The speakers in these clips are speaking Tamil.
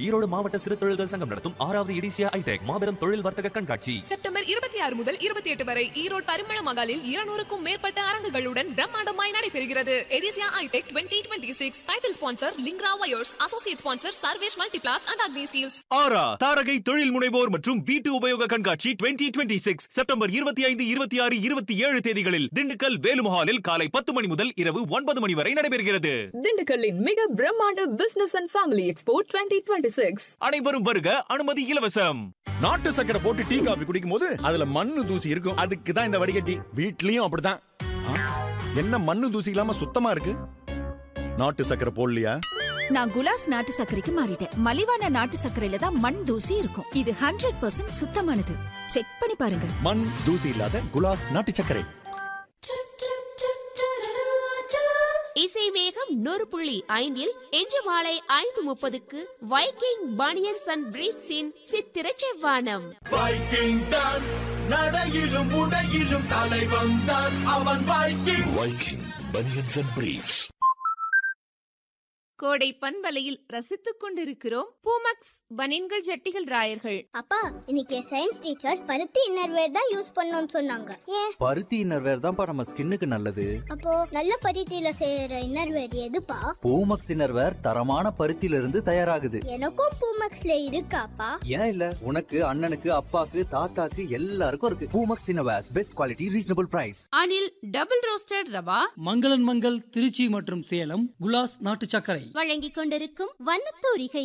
ஈரோடு மாவட்ட சிறு தொழில்கள் சங்கம் நடத்தும் ஆறாவது இடிசியா ஐடெக் மாபெரும் தொழில் வர்த்தக கண்காட்சி செப்டம்பர் இருபத்தி ஆறு முதல் இருபத்தி எட்டு வரை ஈரோடு பரிமள மகாலில் இருநூறுக்கும் மேற்பட்ட அரங்குகளுடன் பிரம்மாண்டமாய் நடைபெறுகிறது எடிசியா iTech twenty twenty six title sponsor லிங்க்ரா wires associate sponsor Sarvesh multiplast and Agni steels ஆரா தாரகை தொழில் முனைவோர் மற்றும் வீட்டு உபயோக கண்காட்சி 2026 சிக்ஸ் செப்டம்பர் இருபத்தி ஐந்து இருபத்தி ஆறு இருபத்தி ஏழு தேதிகளில் திண்டுக்கல் வேலுமஹாலில் காலை பத்து மணி முதல் இரவு ஒன்பது மணி வரை நடைபெறுகிறது திண்டுக்கல்லின் மிக பிரம்மாண்ட business and family expo twenty twenty six அனைவரும் வருக அனுமதி இலவசம் நாட்டு சக்கரை போட்டு டீ காபி குடிக்கும் போது அதுல மண்ணு தூசி இருக்கும் அதுக்கு தான் இந்த வடிகட்டி வீட்லயும் அப்படிதான் ஆ, என்ன மண்ணு தூசி இல்லாம சுத்தமா இருக்கு நாட்டு சக்கரை போடலையா நான் குலாஸ் நாட்டு சர்க்கரைக்கு மாறிட்டேன் மலிவான நாட்டு சர்க்கரையில தான் மண் தூசி இருக்கும் இது ஹண்ட்ரட் பர்சன்ட் சுத்தமானது செக் பண்ணி பாருங்க மண் தூசி இல்லாத குலாஸ் நாட்டு சர்க்கரை இசை வேகம் நூறு புள்ளி ஐந்தில் இன்று மாலை ஐந்து முப்பதுக்கு வைக்கிங் பனியன்ஸ் அண்ட் பிரீப்ஸின் சித்திர செவ்வானம் வைக்கிங் தான் நடையிலும் உடையிலும் தலை வந்தான் அவன் Viking Viking Bunions and Briefs. கோடை பண்பலையில் ரசித்துக் கொண்டிருக்கிறோம் பூமக்ஸ் பனின்கள் ஜட்டிகள் ராயர்கள் அப்பா இன்னைக்கு சயின்ஸ் டீச்சர் பருத்தி இன்னர்வேர் தான் யூஸ் பண்ணணும்னு சொன்னாங்க ஏன் பருத்தி இன்னர்வேர் தான்ப்பா நம்ம ஸ்கின்னுக்கு நல்லது அப்போ நல்ல பருத்தியில செய்யற இன்னர்வேர் எதுப்பா பூமக்ஸ் இன்னர்வேர் தரமான பருத்தியில இருந்து தயாராகுது எனக்கும் பூமக்ஸ்ல இருக்காப்பா ஏன் இல்ல உனக்கு அண்ணனுக்கு அப்பாக்கு தாத்தாக்கு எல்லாருக்கும் இருக்கு பூமக்ஸ் innerwears best quality reasonable price Anil double roasted rava Mangalan Mangal Trichy மற்றும் சேலம் குலாஸ் நாட்டு சர்க்கரை வழங்கிக் கொண்டிருக்கும் வண்ணத்தூரிகை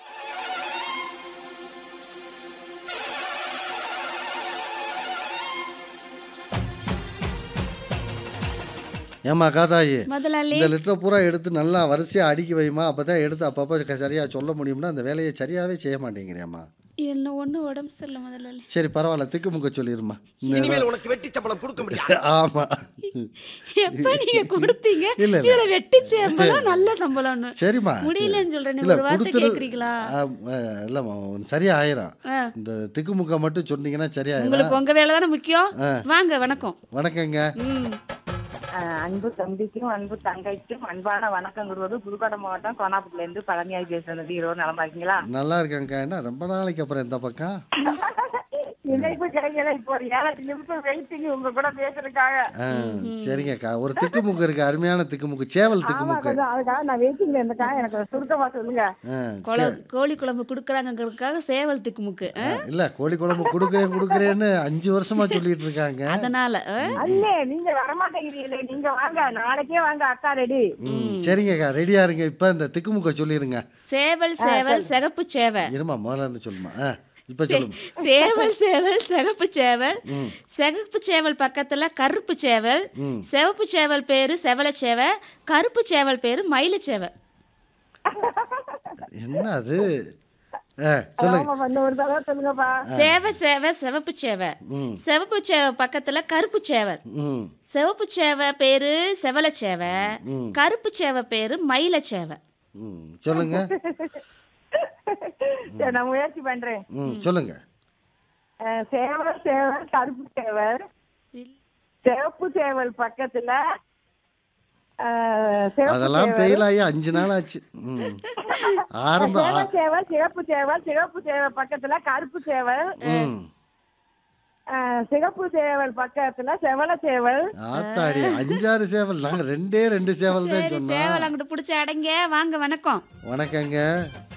ஏமா காதாயி முதலாளி இந்த லிட்டரை பூரா எடுத்து நல்லா வரிசையாக அடுக்கி வைமா அப்போ தான் எடுத்து அப்பப்போ சரியாக சொல்ல முடியும்னா அந்த வேலையை சரியாகவே செய்ய மாட்டேங்கிறியாம்மா என்ன ஒண்ணு உடம்பு சரியில்லை முதலாளி சரி பரவாயில்ல திக்குமுக்க சொல்லிடுமா இனிமேல் உனக்கு வெட்டி சம்பளம் கொடுக்க முடியாது ஆமாம் எப்ப நீங்க கொடுத்தீங்க இல்ல, இல்ல. இதுல வெட்டி சம்பளம் நல்ல சம்பளம்னு சரிம்மா முடியலன்னு சொல்றேன் நீங்க இல்ல, ஒரு வார்த்தை கொடுத்துரு- கேக்குறீங்களா ஆ, ஆ, இல்லைம்மா சரியா ஆயிரும் ஆ. இந்த திக்குமுக்க மட்டும் சொன்னீங்கன்னா சரியாயிரும் உங்களுக்கு உங்க வேலை தானே முக்கியம் ஆ. வாங்க வணக்கம் வணக்கங்க ம் அன்பு தம்பிக்கும் அன்பு தங்கைக்கும் அன்பான வணக்கம் கூறுவது புதுக்கோட்டை மாவட்டம் கோனாப்புல இருந்து பழனியாய் பேசுறது ஈரோடு நலமா இருக்கீங்களா நல்லா இருக்கேங்க்கா என்ன ரொம்ப நாளைக்கு அப்புறம் இந்த பக்கம் இணைப்பு கிடைக்கல இப்போ ஒரு ஏழு நிமிஷம் வெயிட்டிங் உங்க கூட பேசுறதுக்காக ஆ, சரிங்கக்கா ஒரு திக்குமுக்கு இருக்கு அருமையான திக்குமுக்கு சேவல் ஆமா திக்குமுக்கு கொஞ்சம் அதுக்காக நான் வெயிட்டிங்ல இருந்தேக்கா எனக்கு சுருக்கமா சொல்லுங்க ஆ, கொல- கோழி குழம்பு குடுக்கறாங்கிறதுக்காக சேவல் திக்குமுக்கு ஆ? இல்ல கோழி குழம்பு கொடுக்குறேன் கொடுக்குறேன்னு அஞ்சு வருஷமா சொல்லிட்டு இருக்காங்க அதனால ஆ? அல்லே நீங்க வரமாட்டேங்கிறீங்களே நீங்க வாங்க நாளைக்கே வாங்க அக்கா ரெடி ம், சரிங்கக்கா ரெடியா இருங்க இப்ப இந்த திக்குமுக்க சொல்லிருங்க சேவல் சேவல் சிகப்பு சேவை இருமா முதல்ல இருந்து சொல்லுமா ஆ, இப்ப சொல்லுங்க சேவல் சேவல் சிகப்பு சேவல் ம். சிகப்பு சேவல் பக்கத்துல கருப்பு சேவல் ம். சிவப்பு சேவல் பேரு செவல சேவை கருப்பு சேவல் பேரு மயில சேவை என்ன அது ஆ, சொல்லுங்க ஆமா பண்ண ஒரு தடவை சொல்லுங்கப்பா சேவை சேவை சிவப்பு சேவை ம் சிவப்பு சேவை பக்கத்துல கருப்பு சேவல் ம் சிவப்பு சேவை பேரு செவல சேவை ம். கருப்பு சேவை பேரு மயில சேவை ம் சொல்லுங்க சரி நான் முயற்சி பண்றேன் ம் சொல்லுங்க அஹ், சேவல் சேவல் கருப்பு சேவல் சிவப்பு சேவல் பக்கத்துல அஹ், சிவப்பு அதெல்லாம் சேவல், பெயில் ஆகி அஞ்சு நாள் ஆச்சு ம் ஆரம்ப ஆ- சேவல் சேவல் சிவப்பு சேவல் சிவப்பு சேவல் பக்கத்துல கருப்பு சேவல் ம் அஹ், சிவப்பு சேவல் பக்கத்துல செவல சேவல் ஆத்தாடி அஞ்சாறு சேவல் நாங்க ரெண்டே ரெண்டு சேவல் தான் சரி சொன்னோம் சேவல் அங்கிட்டு பிடிச்ச அடங்க வாங்க வணக்கம் வணக்கங்க